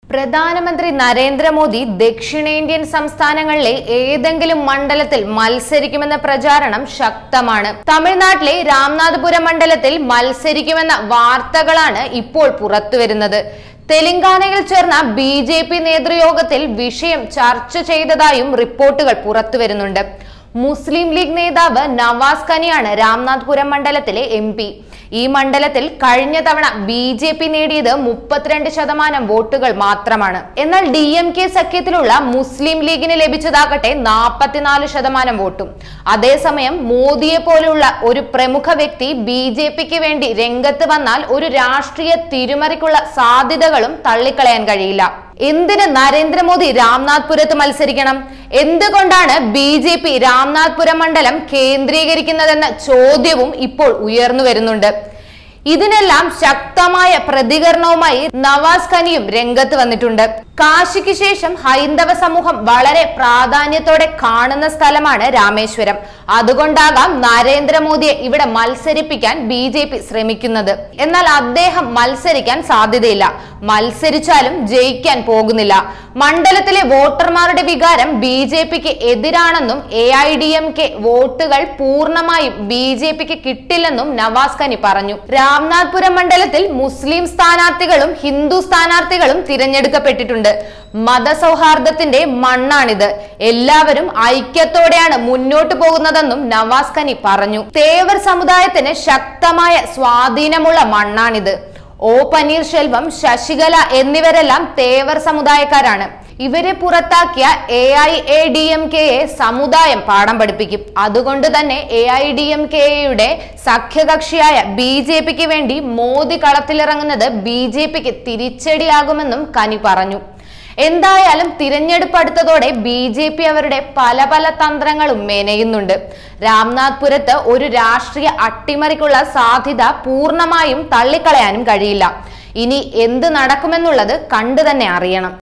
പ്രധാനമന്ത്രി നരേന്ദ്രമോദി ദക്ഷിണേന്ത്യൻ സംസ്ഥാനങ്ങളിലെ ഏതെങ്കിലും മണ്ഡലത്തിൽ മത്സരിക്കുമെന്ന പ്രചാരണം ശക്തമാണ് തമിഴ്നാട്ടിലെ രാംനാഥപുരം മണ്ഡലത്തിൽ മത്സരിക്കുമെന്ന വാർത്തകളാണ് ഇപ്പോൾ പുറത്തുവരുന്നത് തെലങ്കാനയിൽ ചേർന്ന ബി ജെ പി നേതൃയോഗത്തിൽ വിഷയം ചർച്ച ചെയ്തതായും റിപ്പോർട്ടുകൾ പുറത്തുവരുന്നുണ്ട് മുസ്ലിം ലീഗ് നേതാവ് നവാസ് ഖനിയാണ് രാംനാഥ്പുരം മണ്ഡലത്തിലെ എം പി ഈ മണ്ഡലത്തിൽ കഴിഞ്ഞ തവണ ബി ജെ പി നേടിയത് മുപ്പത്തിരണ്ട് ശതമാനം വോട്ടുകൾ മാത്രമാണ് എന്നാൽ ഡി എം കെ സഖ്യത്തിലുള്ള മുസ്ലിം ലീഗിന് ലഭിച്ചതാകട്ടെ നാൽപ്പത്തിനാല് ശതമാനം വോട്ടും അതേസമയം മോദിയെ പോലെയുള്ള ഒരു പ്രമുഖ വ്യക്തി ബി ജെ പിക്ക് വേണ്ടി രംഗത്ത് വന്നാൽ ഒരു രാഷ്ട്രീയ തിരിമറിക്കുള്ള സാധ്യതകളും തള്ളിക്കളയാൻ കഴിയില്ല എന്തിന് നരേന്ദ്രമോദി രാംനാഥ്പുരത്ത് മത്സരിക്കണം എന്തുകൊണ്ടാണ് ബി ജെ പി രാംനാഥ്പുരം മണ്ഡലം കേന്ദ്രീകരിക്കുന്നതെന്ന ചോദ്യവും ഇപ്പോൾ ഉയർന്നു വരുന്നുണ്ട് ഇതിനെല്ലാം ശക്തമായ പ്രതികരണവുമായി നവാസ് ഖനിയും രംഗത്ത് വന്നിട്ടുണ്ട് കാശിക്ക് ശേഷം ഹൈന്ദവ സമൂഹം വളരെ പ്രാധാന്യത്തോടെ കാണുന്ന സ്ഥലമാണ് രാമേശ്വരം അതുകൊണ്ടാകാം നരേന്ദ്രമോദിയെ ഇവിടെ മത്സരിപ്പിക്കാൻ ബി ജെ പി ശ്രമിക്കുന്നത് എന്നാൽ അദ്ദേഹം മത്സരിക്കാൻ സാധ്യതയില്ല മത്സരിച്ചാലും ജയിക്കാൻ പോകുന്നില്ല മണ്ഡലത്തിലെ വോട്ടർമാരുടെ വികാരം ബി ജെ പിക്ക് എതിരാണെന്നും A I D M K വോട്ടുകൾ പൂർണ്ണമായും ബി ജെ പിക്ക് കിട്ടില്ലെന്നും നവാസ് ഖനി പറഞ്ഞു രാംനാഥ്പുരം മണ്ഡലത്തിൽ മുസ്ലിം സ്ഥാനാർത്ഥികളും ഹിന്ദു സ്ഥാനാർത്ഥികളും തിരഞ്ഞെടുക്കപ്പെട്ടിട്ടുണ്ട് മതസൗഹാർദ്ദത്തിന്റെ മണ്ണാണിത് എല്ലാവരും ഐക്യത്തോടെയാണ് മുന്നോട്ട് പോകുന്നതെന്നും നവാസ് ഖനി പറഞ്ഞു തേവർ സമുദായത്തിന് ശക്തമായ സ്വാധീനമുള്ള മണ്ണാണിത് ഒ പന്നീർശെൽവം ശശികല എന്നിവരെല്ലാം തേവർ സമുദായക്കാരാണ് ഇവരെ പുറത്താക്കിയ A I A D M കെയെ സമുദായം പാഠം പഠിപ്പിക്കും അതുകൊണ്ട് തന്നെ എ ഐ ഡി എം കെയുടെ സഖ്യകക്ഷിയായ ബി ജെ പിക്ക് വേണ്ടി മോദി കളത്തിലിറങ്ങുന്നത് ബി ജെ പിക്ക് തിരിച്ചടിയാകുമെന്നും കനി പറഞ്ഞു എന്തായാലും തിരഞ്ഞെടുപ്പ് അടുത്തതോടെ ബി ജെ പി അവരുടെ പല പല തന്ത്രങ്ങളും മെനയുന്നുണ്ട് രാംനാഥ്പുരത്ത് ഒരു രാഷ്ട്രീയ അട്ടിമറിക്കുള്ള സാധ്യത പൂർണ്ണമായും തള്ളിക്കളയാനും കഴിയില്ല ഇനി എന്ത് നടക്കുമെന്നുള്ളത് കണ്ടു തന്നെ അറിയണം